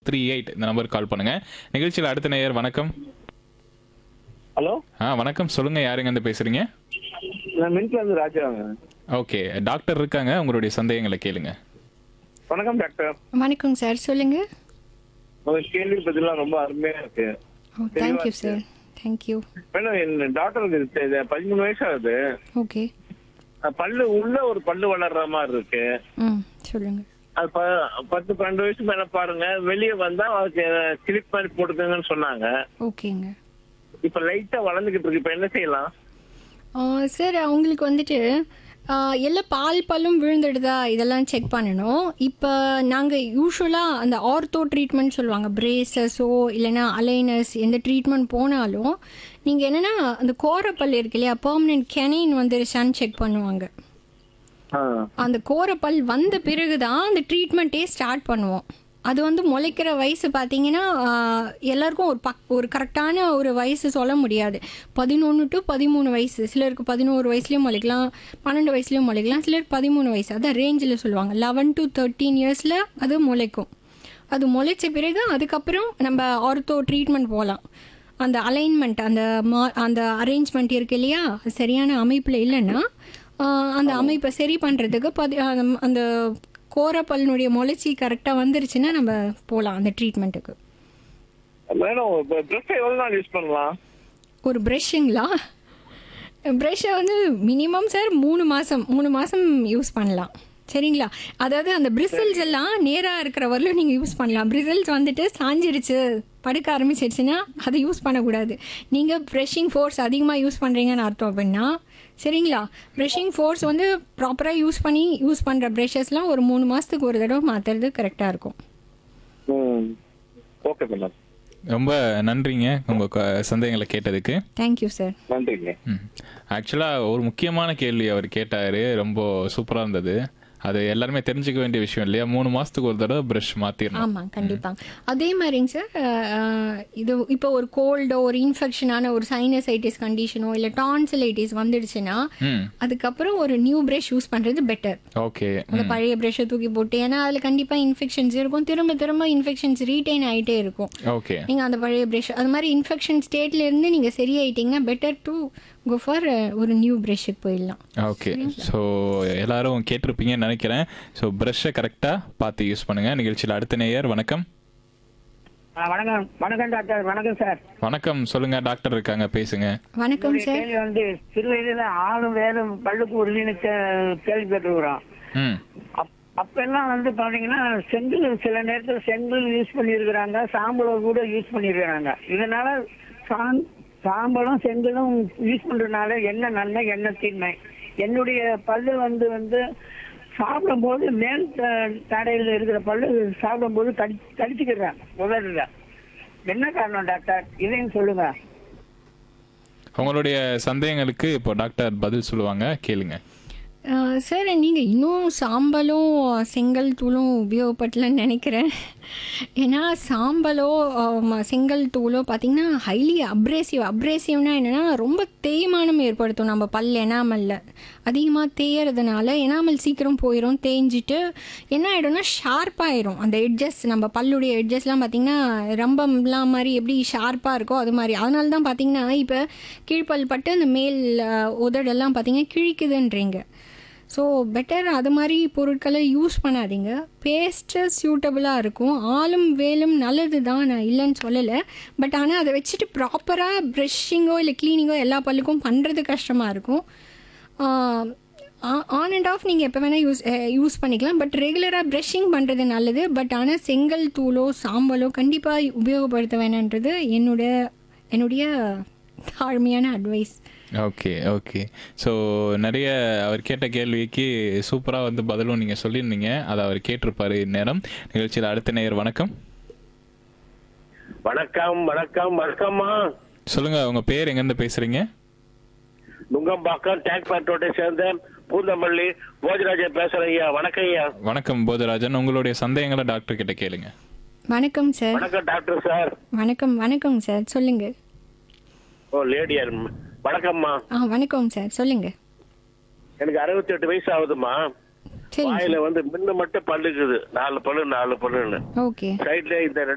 three eight இந்த நம்பருக்கு கால் பண்ணுங்க நிகழ்ச்சியில் அடுத்த நேயர் வணக்கம் ஹலோ ஆ வணக்கம் சொல்லுங்க யாருங்க இருந்து பேசுறீங்க நான் மின்ட்ல இருந்து ராஜாங்க ஓகே டாக்டர் இருக்காங்க உங்களுடைய சந்தேகங்களை கேளுங்க வணக்கம் டாக்டர் வணக்கம் சார் சொல்லுங்க உங்க கேள்வி பதிலாம் ரொம்ப அருமையா இருக்கு oh thank you sir thank you madam என் டாக்டருக்கு இது பதிமூணு வயசு ஆகுது ஓகே அஹ் பல்லு உள்ள ஒரு பல்லு வளர்ற மாதிரி இருக்கு ம் சொல்லுங்க அது ப- பத்து பன்னெண்டு வயசு மேல பாருங்க வெளியே வந்தா அதுக்கு கிளிப் மாதிரி போட்டுக்கோங்கன்னு சொன்னாங்க ஓகேங்க இப்ப லைட்டா வளர்ந்துகிட்டு இருக்கு இப்ப என்ன செய்யலாம் சார் அவங்களுக்கு வந்துட்டு ஆ, எல்லா பால் பல்லும் விழுந்துடுதா இதெல்லாம் செக் பண்ணணும் இப்போ நாங்கள் யூஸ்வலாக அந்த ஆர்த்தோ ட்ரீட்மெண்ட் சொல்லுவாங்க பிரேசஸோ இல்லைன்னா அலைனஸ் எந்த ட்ரீட்மெண்ட் போனாலும் நீங்கள் என்னென்னா அந்த கோரப்பல் இருக்கு இல்லையா பெர்மனன்ட் கெனைன் வந்துருச்சான்னு செக் பண்ணுவாங்க அந்த கோரப்பல் வந்த பிறகு தான் அந்த ட்ரீட்மெண்ட்டே ஸ்டார்ட் பண்ணுவோம் அது வந்து முளைக்கிற வயசு பார்த்தீங்கன்னா ஆஹ், எல்லாருக்கும் ஒரு பக் ஒரு கரெக்டான ஒரு வயசு சொல்ல முடியாது பதினொன்று டு பதிமூணு வயசு சிலருக்கு பதினோரு வயசுலேயும் முளைக்கலாம் பன்னெண்டு வயசுலேயும் முளைக்கலாம் சிலருக்கு பதிமூணு வயசு அதான் ரேஞ்சில் சொல்லுவாங்க லெவன் டு தேர்ட்டீன் இயர்ஸில் அது முளைக்கும் அது முளைச்ச பிறகு அதுக்கப்புறம் நம்ம ஆர்த்தோ ட்ரீட்மெண்ட் போகலாம் அந்த அலைன்மெண்ட் அந்த மா அந்த அரேஞ்ச்மெண்ட் இருக்கு இல்லையா அது சரியான அமைப்பில் இல்லைன்னா ஆஹ், அந்த அமைப்பை சரி பண்ணுறதுக்கு பதி அந்த- அந்த கோரப்பல்னுடைய முளைச்சி கரெக்டாக வந்துருச்சுன்னா நம்ம போகலாம் அந்த ட்ரீட்மெண்ட்டுக்கு மேடம் ட்ரெஸ் எவ்வளவு நாள் யூஸ் பண்ணலாம் ஒரு ப்ரெஷ்ஷுங்களா ப்ரெஷ்ஷை வந்து மினிமம் சார் மூணு மாதம் மூணு மாதம் யூஸ் பண்ணலாம் சரிங்களா அதாவது அந்த பிரிசல்ஸ் எல்லாம் நேராக இருக்கிற வரலும் நீங்கள் யூஸ் பண்ணலாம் பிரிசல்ஸ் வந்துட்டு சாஞ்சிருச்சு படுக்க ஆரம்பிச்சிருச்சுன்னா அதை யூஸ் பண்ணக்கூடாது நீங்கள் ப்ரெஷ்ஷிங் ஃபோர்ஸ் அதிகமாக யூஸ் பண்ணுறீங்கன்னு அர்த்தம் அப்படின்னா சரிங்களா ப்ரெஷ்ஷிங் ஃபோர்ஸ் வந்து ப்ராப்பராக யூஸ் பண்ணி யூஸ் பண்ணுற ப்ரெஷஸ்லாம் ஒரு மூணு மாதத்துக்கு ஒரு தடவை மாற்றுறது கரெக்டாக இருக்கும் ஓகே மேடம் ரொம்ப நன்றிங்க உங்க க- சந்தேகங்களை கேட்டதுக்கு தேங்க்யூ சார் நன்றிங்க ஆக்சுவலாக ஒரு முக்கியமான கேள்வி அவர் கேட்டாரு ரொம்ப சூப்பராக இருந்தது அது எல்லாருமே தெரிஞ்சுக்க வேண்டிய விஷயம் இல்லையா மூணு மாசத்துக்கு ஒரு தடவை ப்ரஷ் மாத்திரணும் ஆமாம் கண்டிப்பாக அதே மாதிரிங்க சார் அஹ், இது இப்போ ஒரு கோல்டோ ஒரு இன்ஃபெக்ஷனான ஒரு சைனசைட்டிஸ் கண்டிஷனோ இல்லை டான்சிலைட்டிஸ் வந்துடுச்சுன்னா ம் அதுக்கப்புறம் ஒரு நியூ ப்ரஷ் யூஸ் பண்ணுறது பெட்டர் ஓகே அந்த பழைய ப்ரஷ்ஷை தூக்கி போட்டு ஏன்னா அதில் கண்டிப்பாக இன்ஃபெக்ஷன்ஸ் இருக்கும் திரும்ப திரும்ப இன்ஃபெக்ஷன்ஸ் ரீட்டைன் ஆகிட்டே இருக்கும் ஓகே நீங்கள் அந்த பழைய ப்ரஷ் அது மாதிரி இன்ஃபெக்ஷன் ஸ்டேட்லேருந்து நீங்கள் சரியாயிட்டீங்கன்னா பெட்டர் டு கோ ஃபார் ஒரு நியூ ப்ரஷ்ஷுக்கு போயிடலாம் ஓகே ஸோ எல்லாரும் கேட்டிருப்பீங்கன்னு நினைக்கிறேன் ஸோ ப்ரஷ்ஷை கரெக்டாக பார்த்து யூஸ் பண்ணுங்க நிகழ்ச்சியில் அடுத்த நேயர் வணக்கம் ஆ, வணக்கம் வணக்கம் டாக்டர் வணக்கம் சார் வணக்கம் சொல்லுங்க டாக்டர் இருக்காங்க பேசுங்க வணக்கம் என்னுடைய சார் கேள்வி வந்து சிறு வயதுல ஆளும் வேலும் பல்லுக்கு உறுதினு கேள்விப்பட்டிருக்கிறோம் ம் அப்- அப்ப எல்லாம் வந்து பாத்தீங்கன்னா செங்கல் சில நேரத்துல செங்கல் யூஸ் பண்ணியிருக்கிறாங்க சாம்பலும் கூட யூஸ் பண்ணியிருக்கிறாங்க இதனால சாம்- சாம்பலும் செங்கலும் யூஸ் பண்றதுனால என்ன நன்மை என்ன தீமை என்னுடைய பல்லு வந்து வந்து சாப்பிடும்போது மேல் த- தடையில் இருக்கிற பல்லு சாப்பிடும்போது கடி கடிச்சுக்கிறேன் உதறல என்ன காரணம் டாக்டர் இதையும் சொல்லுங்க உங்களுடைய சந்தேகங்களுக்கு இப்போ டாக்டர் பதில் சொல்லுவாங்க கேளுங்க ஆஹ் சார் நீங்கள் இன்னும் சாம்பலும் செங்கல் தூளும் உபயோகப்படலன்னு நினைக்கிறேன் ஏன்னா சாம்பலோ ஆம், செங்கல் தூளோ பார்த்தீங்கன்னா ஹைலி அப்ரேசிவ் அப்ரேசிவ்னா என்னென்னா ரொம்ப தேய்மானம் ஏற்படுத்தும் நம்ம பல் எனாமலில் அதிகமாக தேயறதுனால எனாமல் சீக்கிரம் போயிடும் தேஞ்சிட்டு என்ன ஆகிடும்னா ஷார்ப்பாயிரும் அந்த எட்ஜஸ் நம்ம பல்லுடைய எட்ஜஸ்லாம் பார்த்தீங்கன்னா ரம்பம்லாம் மாதிரி எப்படி ஷார்ப்பாக இருக்கோ அது மாதிரி அதனால தான் பார்த்தீங்கன்னா இப்போ கீழ்ப்பல் பட்டு அந்த மேல் ஆஹ், உதடெல்லாம் பார்த்தீங்கன்னா கிழிக்குதுன்றீங்க ஸோ பெட்டர் அது மாதிரி பொருட்களை யூஸ் பண்ணாதீங்க பேஸ்ட்டு சூட்டபுளாக இருக்கும் ஆளும் வேலும் நல்லது தான் நான் இல்லைன்னு சொல்லலை பட் ஆனால் அதை வச்சுட்டு ப்ராப்பராக ப்ரஷ்ஷிங்கோ இல்லை க்ளீனிங்கோ எல்லா பல்லுக்கும் பண்ணுறது கஷ்டமாக இருக்கும் ஆன் அண்ட் ஆஃப் நீங்கள் எப்போ வேணால் யூஸ் யூஸ் பண்ணிக்கலாம் பட் ரெகுலராக ப்ரஷ்ஷிங் பண்ணுறது நல்லது பட் ஆனால் செங்கல் தூளோ சாம்பலோ கண்டிப்பாக உபயோகப்படுத்த வேணான்றது என்னோட என்னுடைய தாழ்மையான அட்வைஸ் ஓகே ஓகே ஸோ நிறைய அவர் கேட்ட கேள்விக்கு சூப்பராக வந்து பதிலும் நீங்கள் சொல்லியிருந்தீங்க அதை அவர் கேட்டிருப்பாரு இந்நேரம் நிகழ்ச்சியில் அடுத்த நேயர் வணக்கம் வணக்கம் வணக்கம் வணக்கம்மா சொல்லுங்க உங்க பேர் எங்கேருந்து பேசுறீங்க நுங்கம்பாக்கம் டேங்க் பேட்டோட்டை சேர்ந்த பூந்தமல்லி போஜராஜன் பேசுறேன் ஐயா வணக்கம் ஐயா வணக்கம் போதராஜன் உங்களுடைய சந்தேகங்களை டாக்டர் கிட்ட கேளுங்க வணக்கம் சார் வணக்கம் டாக்டர் சார் வணக்கம் வணக்கம் சார் சொல்லுங்கள் ஓ லேடியர் வணக்கம்மா ஆ வணக்கம் சார் சொல்லுங்கள் எனக்கு அறுபத்தி எட்டு வயசு ஆகுதுமா சரிங்க வாயில வந்து முன்ன மட்டும் பல்லுக்குது நாலு பல்லு நாலு பல்லுன்னு ஓகே சைட்ல இந்த